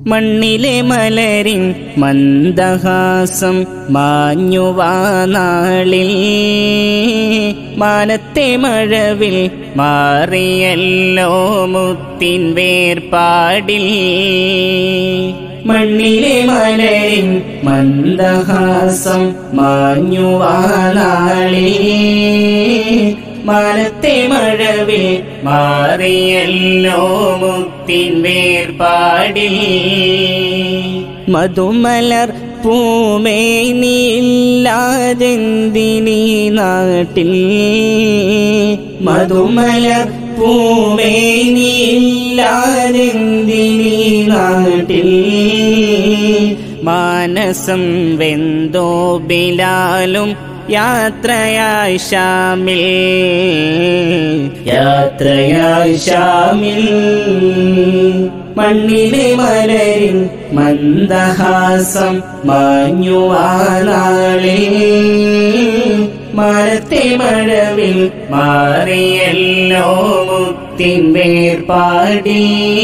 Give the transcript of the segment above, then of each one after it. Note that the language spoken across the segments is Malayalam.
മണ്ണിലെ മലരിൻ മന്ദഹാസം മാഞ്ഞുവാനാളിൽ മാനത്തെ മഴവിൽ മാറിയല്ലോ മുത്തിൻ വേർപാടിൽ മണ്ണിലെ മലരിൻ മന്ദഹാസം മാഞ്ഞുവാനാളിൽ മാനത്തെ മഴവിൽ മാറിയല്ലോ മുത്തിൻ വേർപാടിൽ മധുമലർ പൂമേ നീല്ലാതെന്തിനീ നാട്ടിൽ മധുമലർ പൂമേ നീല്ലാതെന്തിനീ നാട്ടിൽ മാനസം വെന്തോ ബിലാലും യാത്രയായി ഷാമിൽ യാത്രയായി ഷാമിൽ മണ്ണിലെ മലരിൻ മന്ദഹാസം മാഞ്ഞുവാനാളെ മരത്തെ മഴവിൽ മാറിയല്ലോ മുത്തിൻ വേർപാടി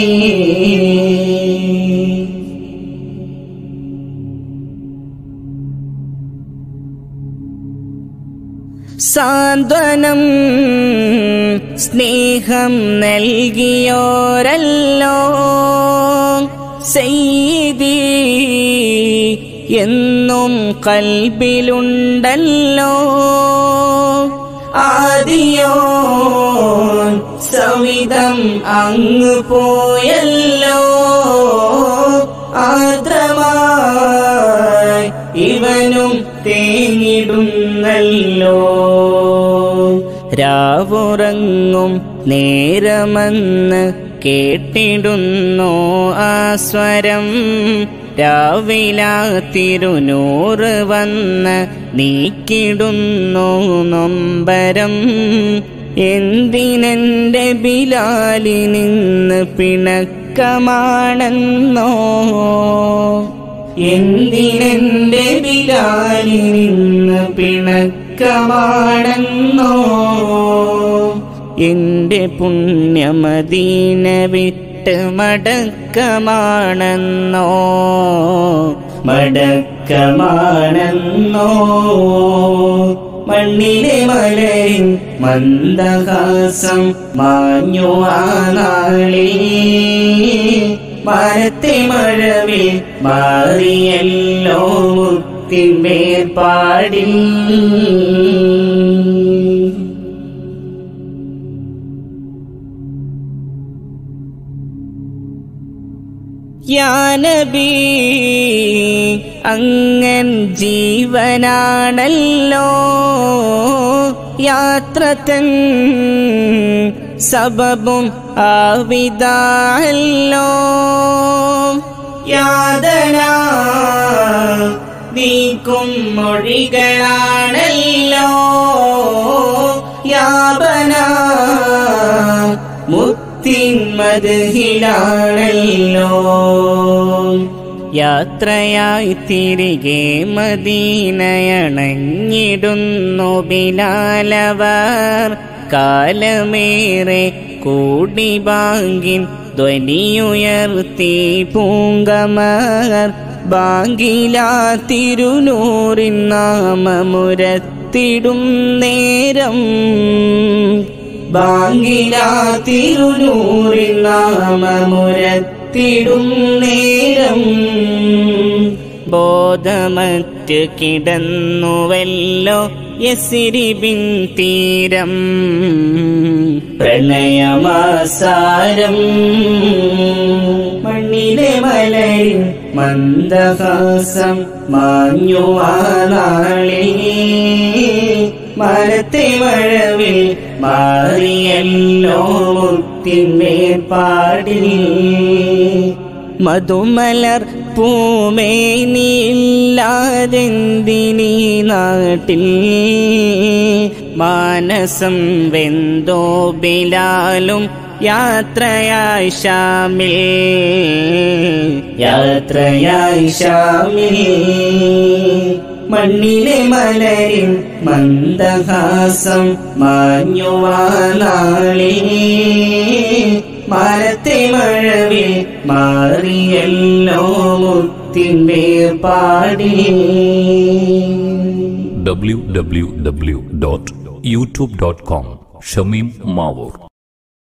സാന്ത്വനം സ്നേഹം നൽകിയോരല്ലോ സെയ്തി എന്നും കൽബിലുണ്ടല്ലോ ആദിയോ സവിധം അങ്ങ് പോയല്ലോ ആദ്രമായി ഇവനും തേങ്ങിടുന്നല്ലോ രാവുറങ്ങും നേരമെന്ന് കേട്ടിടുന്നു ആ സ്വരം രാവിലാ തിരുനൂറ് വന്ന് നീക്കിടുന്നു നൊമ്പരം എന്തിനെന്റെ ബിലാലി നിന്ന് പിണക്കമാണെന്നോ എന്തിനെന്റെ ബിലാലി നിന്ന് പിണക്കമാണെന്നോ എന്റെ പുണ്യമദീന വിട്ട് മടക്കമാണെന്നോ മടക്കമാണെന്നോ മണ്ണിലെ മലരിൻ മന്ദഹാസം മാഞ്ഞു ആ നാളേ മരത്തെ മഴവിൽ മാറിയല്ലോ മുത്തിൻ മേൽപ്പാടിൽ യാനബി അങ്ങൻ ജീവനാണല്ലോ യാത്രത്തൻ സബബും ആവിതാല്ലോ യാതന നീക്കും മൊഴികളാണല്ലോ യാപന മുത്തിൻ മതിലാണല്ലോ യാത്രയായി തിരികെ മദീനയണഞ്ഞിടുന്നു ബിലാലവർ കാലമേറെ കൂടി ബാങ്കിൻ ധ്വനിയുയർത്തി പൂങ്കമർ ബാങ്കിലാ തിരുനൂറിൻ നാമമുരത്തിടും നേരം ബാങ്കിലാ തിരുനൂറിൻ നാമമുരത്തിടും നേരം ബോധമറ്റ് കിടന്നുവല്ലോ യസിരിബിൻ തീരം പ്രണയമാസാരം മണ്ണിലെ മലരിൻ മന്ദഹാസം മാഞ്ഞു ആ നാളേ മരത്തെ മഴവിൽ മാറിയല്ലോ മുത്തിൻ മേൽപ്പാടിൽ മധുമലർ പൂമേ നീല്ലാതെന്തിനീ നാട്ടിൽ മാനസം വെന്തോ ബിലാലും യാത്രയായി ഷാമിൽ യാത്രയായി ഷാമിൽ മണ്ണിലെ മലരിൻ മന്ദഹാസം മാഞ്ഞുവാനാളേ മാനത്തെ മഴവിൽ മാറിയല്ലോ മുത്തിൻ വേർപാടിൽ www.youtube.com ഷമീം മാവൂർ